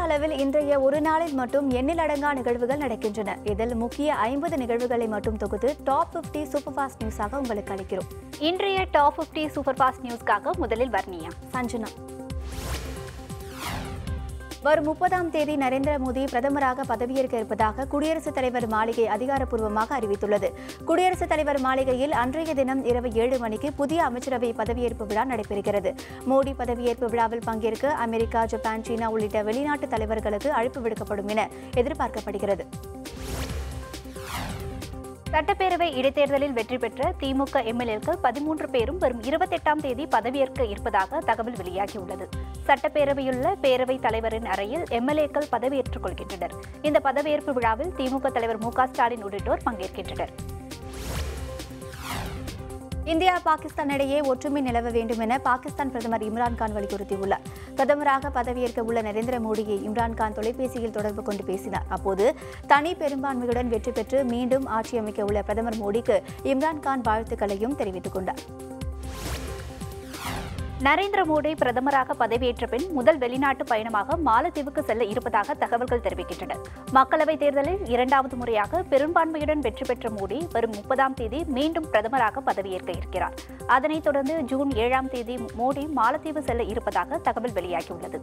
அளவில் இன்றைய ஒரு நாளில் மட்டும் எண்ணிலடங்கா நிகழ்வுகள் நடக்கின்றன இதில் முக்கிய ஐம்பது நிகழ்வுகளை மட்டும் தொகுத்து டாப் 50 சூப்பர் ஃபாஸ்ட் நியூஸாக உங்களுக்கு அளிக்கிறோம் இன்றைய டாப் 50 சூப்பர் ஃபாஸ்ட் நியூஸ்க்காக முதலில் வர்ணியா சஞ்சனா வரும் முப்பதாம் தேதி நரேந்திர மோடி பிரதமராக பதவியேற்க இருப்பதாக குடியரசுத் தலைவர் மாளிகை அதிகாரப்பூர்வமாக அறிவித்துள்ளது குடியரசுத் தலைவர் மாளிகையில் அன்றைய தினம் இரவு ஏழு மணிக்கு புதிய அமைச்சரவை பதவியேற்பு விழா நடைபெறுகிறது மோடி பதவியேற்பு விழாவில் பங்கேற்க அமெரிக்கா ஜப்பான் சீனா உள்ளிட்ட வெளிநாட்டு தலைவர்களுக்கு அழைப்பு விடுக்கப்படும் என எதிர்பார்க்கப்படுகிறது சட்டப்பேரவை இடைத்தேர்தலில் வெற்றி பெற்ற திமுக எம்எல்ஏக்கள் பதிமூன்று பேரும் வரும் இருபத்தெட்டாம் தேதி பதவியேற்க இருப்பதாக தகவல் வெளியாகியுள்ளது சட்டப்பேரவையுள்ள பேரவைத் தலைவரின் அறையில் எம்எல்ஏக்கள் பதவியேற்றுக் கொள்கின்றனர் இந்த பதவியேற்பு விழாவில் திமுக தலைவர் மு க ஸ்டாலின் உள்ளிட்டோர் பங்கேற்கின்றனர் இந்தியா பாகிஸ்தான் இடையே ஒற்றுமை நிலவ வேண்டும் என பாகிஸ்தான் பிரதமர் இம்ரான்கான் வலியுறுத்தியுள்ளார் பிரதமராக பதவியேற்க உள்ள நரேந்திர மோடியை இம்ரான்கான் தொலைபேசியில் தொடர்பு கொண்டு பேசினார் அப்போது தனி பெரும்பான்மையுடன் வெற்றி பெற்று மீண்டும் ஆட்சி அமைக்க உள்ள பிரதமர் மோடிக்கு இம்ரான்கான் வாழ்த்துக்களையும் தெரிவித்துக் கொண்டார் நரேந்திர மோடி பிரதமராக பதவியேற்ற பின் முதல் வெளிநாட்டு பயணமாக மாலத்தீவுக்கு செல்ல இருப்பதாக தகவல்கள் தெரிவிக்கின்றன மக்களவைத் தேர்தலில் இரண்டாவது முறையாக பெரும்பான்மையுடன் வெற்றி பெற்ற மோடி வரும் முப்பதாம் தேதி மீண்டும் பிரதமராக பதவியேற்க இருக்கிறார் அதனைத் தொடர்ந்து ஜூன் ஏழாம் தேதி மோடி மாலத்தீவு செல்ல இருப்பதாக தகவல் வெளியாகியுள்ளது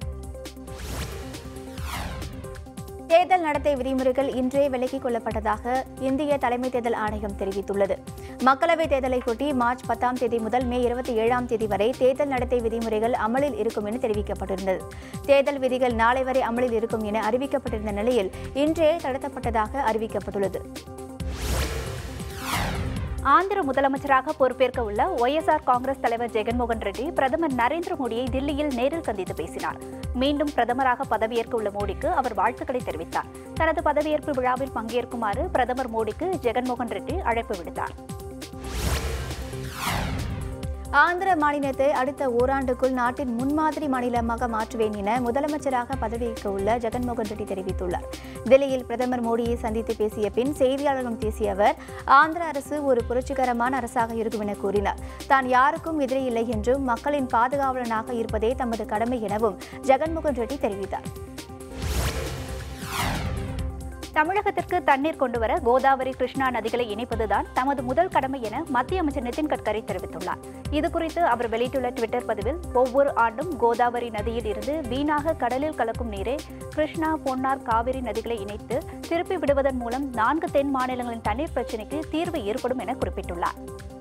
தேர்தல் நடத்தை விதிமுறைகள் இன்றே விலக்கிக் கொள்ளப்பட்டதாக இந்திய தலைமை தேர்தல் ஆணையம் தெரிவித்துள்ளது மக்களவைத் தேர்தலையொட்டி மார்ச் பத்தாம் தேதி முதல் மே இருபத்தி ஏழாம் தேதி வரை தேர்தல் நடத்தை விதிமுறைகள் அமலில் இருக்கும் என தெரிவிக்கப்பட்டிருந்தது தேர்தல் விதிகள் நாளை வரை அமலில் இருக்கும் என அறிவிக்கப்பட்டிருந்த நிலையில் இன்றே தளர்த்தப்பட்டதாக அறிவிக்கப்பட்டுள்ளது ஆந்திர முதலமைச்சராக பொறுப்பேற்க உள்ள ஒய்எஸ்ஆர் காங்கிரஸ் தலைவர் ஜெகன்மோகன் ரெட்டி பிரதமர் நரேந்திர மோடியை தில்லியில் நேரில் சந்தித்து பேசினார் மீண்டும் பிரதமராக பதவியேற்க உள்ள மோடிக்கு அவர் வாழ்த்துக்களை தெரிவித்தார் தனது பதவியேற்பு விழாவில் பங்கேற்குமாறு பிரதமர் மோடிக்கு ஜெகன்மோகன் ரெட்டி அழைப்பு விடுத்தார் ஆந்திர மாநிலத்தை அடுத்த ஓராண்டுக்குள் நாட்டின் முன்மாதிரி மாநிலமாக மாற்றுவேன் என முதலமைச்சராக பதவியேற்க உள்ள ஜெகன்மோகன் ரெட்டி தெரிவித்துள்ளார் டெல்லியில் பிரதமர் மோடியை சந்தித்து பேசிய பின் செய்தியாளர்களிடம் பேசிய அவர் ஆந்திர அரசு ஒரு புரட்சிகரமான அரசாக இருக்கும் என கூறினார் தான் யாருக்கும் எதிரி இல்லை என்றும் மக்களின் பாதுகாவலனாக இருப்பதே தமது கடமை எனவும் ஜெகன்மோகன் ரெட்டி தெரிவித்தார் தமிழகத்திற்கு தண்ணீர் கொண்டுவர கோதாவரி கிருஷ்ணா நதிகளை இணைப்பதுதான் தமது முதல் கடமை என மத்திய அமைச்சர் நிதின் கட்கரி தெரிவித்துள்ளார் இதுகுறித்து அவர் வெளியிட்டுள்ள டுவிட்டர் பதிவில் ஒவ்வொரு ஆண்டும் கோதாவரி நதியில் இருந்து வீணாக கடலில் கலக்கும் நீரை கிருஷ்ணா பொன்னார் காவிரி நதிகளை இணைத்து திருப்பி விடுவதன் மூலம் நான்கு தென் மாநிலங்களின் தண்ணீர் பிரச்சினைக்கு தீர்வு ஏற்படும் என குறிப்பிட்டுள்ளார்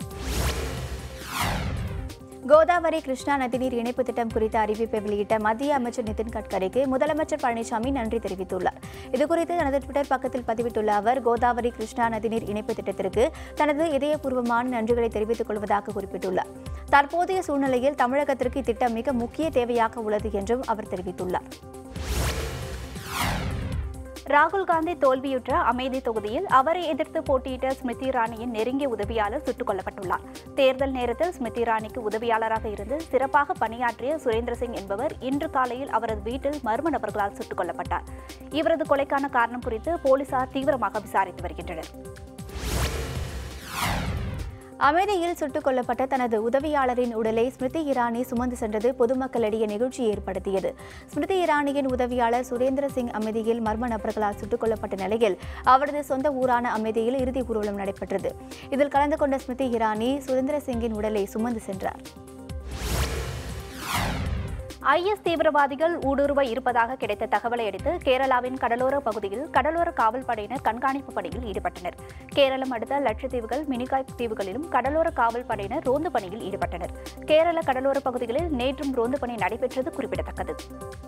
கோதாவரி கிருஷ்ணா நதிநீர் இணைப்பு திட்டம் குறித்த அறிவிப்பை வெளியிட்ட மத்திய அமைச்சர் நிதின் கட்கரிக்கு முதலமைச்சர் பழனிசாமி நன்றி தெரிவித்துள்ளார் இதுகுறித்து தனது ட்விட்டர் பக்கத்தில் பதிவிட்டுள்ள அவர் கோதாவரி கிருஷ்ணா நதிநீர் இணைப்பு திட்டத்திற்கு தனது இதயபூர்வமான நன்றிகளை தெரிவித்துக் கொள்வதாக குறிப்பிட்டுள்ளார் தற்போதைய சூழ்நிலையில் தமிழகத்திற்கு இத்திட்டம் மிக முக்கிய தேவையாக உள்ளது என்றும் அவர் தெரிவித்துள்ளார் ராகுல் காந்தி தோல்வியுற்ற அமேதி தொகுதியில் அவரை எதிர்த்து போட்டியிட்ட ஸ்மிருதி இரானியின் நெருங்கிய உதவியாளர் சுட்டுக் கொல்லப்பட்டுள்ளார் தேர்தல் நேரத்தில் ஸ்மிருதி இரானிக்கு உதவியாளராக இருந்து சிறப்பாக பணியாற்றிய சுரேந்திர சிங் என்பவர் இன்று காலையில் அவரது வீட்டில் மர்ம நபர்களால் சுட்டுக் கொல்லப்பட்டார் இவரது கொலைக்கான காரணம் குறித்து போலீசார் தீவிரமாக விசாரித்து வருகின்றனர் அமேதியில் சுட்டுக் கொல்லப்பட்ட தனது உதவியாளரின் உடலை ஸ்மிருதி இரானி சுமந்து சென்றது பொதுமக்களிடையே நிகழ்ச்சி ஏற்படுத்தியது ஸ்மிருதி இரானியின் உதவியாளர் சுரேந்திர சிங் அமேதியில் மர்ம நபர்களால் சுட்டுக் கொல்லப்பட்ட நிலையில் அவரது சொந்த ஊரான அமேதியில் இறுதி ஊர்வலம் நடைபெற்றது இதில் கலந்து கொண்ட ஸ்மிருதி இரானி சுரேந்திர சிங்கின் உடலை சுமந்து சென்றார் ஐஎஸ் தீவிரவாதிகள் ஊடுருவ இருப்பதாக கிடைத்த தகவலை அடுத்து கேரளாவின் கடலோர பகுதியில் கடலோர காவல் படையினர் கண்காணிப்பு பணியில் ஈடுபட்டனர் கேரளம் அடுத்த லட்சத்தீவுகள் மினிகாய் தீவுகளிலும் கடலோர காவல் படையினர் ரோந்து பணியில் ஈடுபட்டனர் கேரள கடலோர பகுதிகளில் நேற்றும் ரோந்து பணி நடைபெற்றது குறிப்பிடத்தக்கது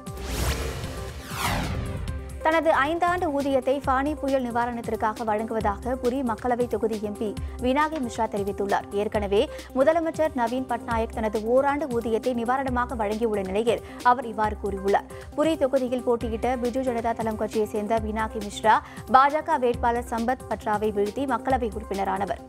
தனது ஐந்தாண்டு ஊதியத்தை ஃபானி புயல் நிவாரணத்திற்காக வழங்குவதாக புரி மக்களவை தொகுதி எம்பி வினாகி மிஸ்ரா தெரிவித்துள்ளார் ஏற்கனவே முதலமைச்சர் நவீன் பட்நாயக் தனது ஓராண்டு ஊதியத்தை நிவாரணமாக வழங்கியுள்ள நிலையில் அவர் இவ்வாறு கூறியுள்ளார் புரி தொகுதியில் போட்டியிட்ட பிஜு ஜனதா தளம் கட்சியைச் சேர்ந்த வினாகி மிஸ்ரா பாஜக வேட்பாளர் சம்பத் பட்ராவை வீழ்த்தி மக்களவை உறுப்பினரானவர்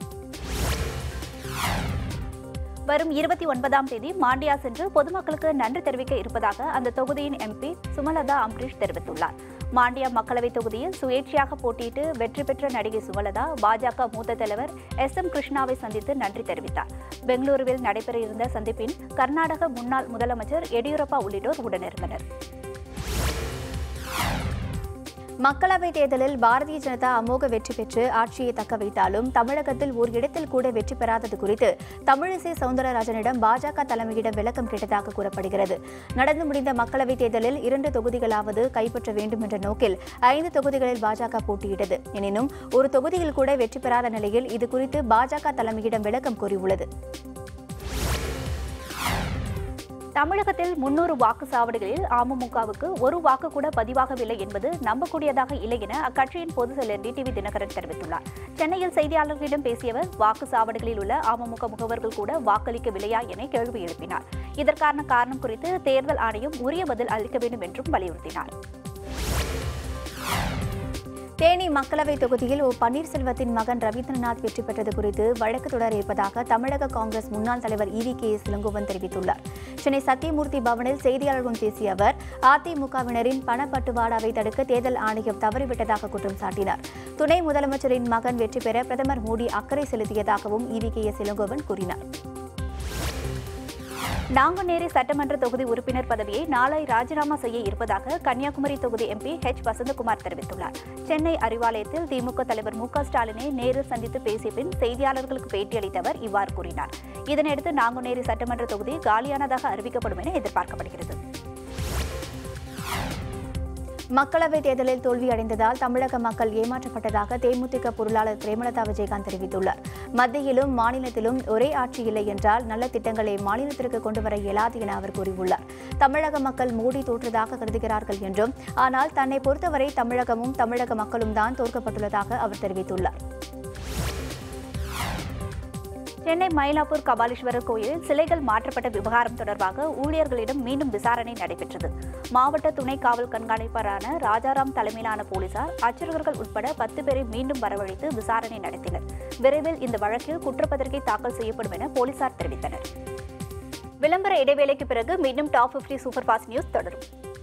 வரும் இருபத்தி ஒன்பதாம் தேதி மாண்டியா சென்று பொதுமக்களுக்கு நன்றி தெரிவிக்க இருப்பதாக அந்த தொகுதியின் எம்பி சுமலதா அம்பரீஷ் தெரிவித்துள்ளார் மாண்டியா மக்களவைத் தொகுதியில் சுயேட்சையாக போட்டியிட்டு வெற்றி பெற்ற நடிகை சுமலதா பாஜக மூத்த தலைவர் எஸ் எம் கிருஷ்ணாவை சந்தித்து நன்றி தெரிவித்தார் பெங்களூருவில் நடைபெற இருந்த சந்திப்பில் கர்நாடக முன்னாள் முதலமைச்சர் எடியூரப்பா உள்ளிட்டோர் உடனிருந்தனர் மக்களவைத் தேர்தலில் பாரதிய ஜனதா அமோக வெற்றி பெற்று ஆட்சியை தக்க வைத்தாலும் தமிழகத்தில் ஒரு இடத்தில் கூட வெற்றி பெறாதது குறித்து தமிழிசை சவுந்தரராஜனிடம் பாஜக தலைமையிடம் விளக்கம் கேட்டதாக கூறப்படுகிறது நடந்து முடிந்த மக்களவைத் தேர்தலில் இரண்டு தொகுதிகளாவது கைப்பற்ற வேண்டும் என்ற நோக்கில் ஐந்து தொகுதிகளில் பாஜக போட்டியிட்டது எனினும் ஒரு தொகுதியில் கூட வெற்றி பெறாத நிலையில் இது குறித்து பாஜக தலைமையிடம் விளக்கம் கோரியுள்ளது தமிழகத்தில் முன்னூறு வாக்குச்சாவடிகளில் அமமுகவுக்கு ஒரு வாக்கு கூட பதிவாகவில்லை என்பது நம்பக்கூடியதாக இல்லை என அக்கட்சியின் பொதுச் செயலர் டிடிவி தினகரன் தெரிவித்துள்ளார் சென்னையில் செய்தியாளர்களிடம் பேசிய அவர் வாக்குச்சாவடிகளில் உள்ள அமமுக முகவர்கள் கூட வாக்களிக்கவில்லையா என கேள்வி எழுப்பினார் இதற்கான காரணம் குறித்து தேர்தல் ஆணையம் உரிய பதில் அளிக்க வேண்டும் என்றும் வலியுறுத்தினார் தேனி மக்களவைத் தொகுதியில் ஓ பன்னீர்செல்வத்தின் மகன் ரவீந்திரநாத் வெற்றி பெற்றது குறித்து வழக்கு தொடர இருப்பதாக தமிழக காங்கிரஸ் முன்னாள் தலைவர் இவி கே எஸ் இளங்கோவன் தெரிவித்துள்ளார் சென்னை சத்தியமூர்த்தி பவனில் செய்தியாளர்களிடம் பேசிய அவர் அதிமுகவினரின் பணப்பட்டுவாடாவை தடுக்க தேர்தல் ஆணையம் தவறிவிட்டதாக குற்றம் சாட்டினார் துணை முதலமைச்சரின் மகன் வெற்றி பெற பிரதமர் மோடி அக்கறை செலுத்தியதாகவும் இவி கே எஸ் இளங்கோவன் கூறினார் நாங்குநேரி சட்டமன்ற தொகுதி உறுப்பினர் பதவியை நாளை ராஜினாமா செய்ய இருப்பதாக கன்னியாகுமரி தொகுதி எம்பி ஹெச் வசந்தகுமார் தெரிவித்துள்ளார் சென்னை அறிவாலயத்தில் திமுக தலைவர் மு க ஸ்டாலினை நேரில் சந்தித்து பேசிய பின் செய்தியாளர்களுக்கு பேட்டியளித்த அவர் இவ்வாறு கூறினார் இதனையடுத்து நாங்குநேரி சட்டமன்ற தொகுதி காலியானதாக அறிவிக்கப்படும் என எதிர்பார்க்கப்படுகிறது மக்களவைத் தேர்தலில் தோல்வியடைந்ததால் தமிழக மக்கள் ஏமாற்றப்பட்டதாக தேமுதிக பொருளாளர் பிரேமலதா விஜயகாந்த் தெரிவித்துள்ளார் மத்தியிலும் மாநிலத்திலும் ஒரே ஆட்சி இல்லை என்றால் நல்ல திட்டங்களை மாநிலத்திற்கு கொண்டு வர இயலாது என அவர் கூறியுள்ளார் தமிழக மக்கள் மோடி தோற்றதாக கருதுகிறார்கள் என்றும் ஆனால் தன்னை பொறுத்தவரை தமிழகமும் தமிழக மக்களும் தான் தோற்கப்பட்டுள்ளதாக அவர் தெரிவித்துள்ளார் சென்னை மயிலாப்பூர் கபாலீஸ்வரர் கோயிலில் சிலைகள் மாற்றப்பட்ட விவகாரம் தொடர்பாக ஊழியர்களிடம் மீண்டும் விசாரணை நடைபெற்றது மாவட்ட துணை காவல் கண்காணிப்பாளரான ராஜாராம் தலைமையிலான போலீசார் அர்ச்சகர்கள் உட்பட பத்து பேரை மீண்டும் வரவழைத்து விசாரணை நடத்தினர் விரைவில் இந்த வழக்கில் குற்றப்பத்திரிகை தாக்கல் செய்யப்படும் என போலீசார் தெரிவித்தனர் விளம்பர இடைவேளைக்கு பிறகு மீண்டும் டாப் 50 சூப்பர் ஃபாஸ்ட் நியூஸ் தொடரும்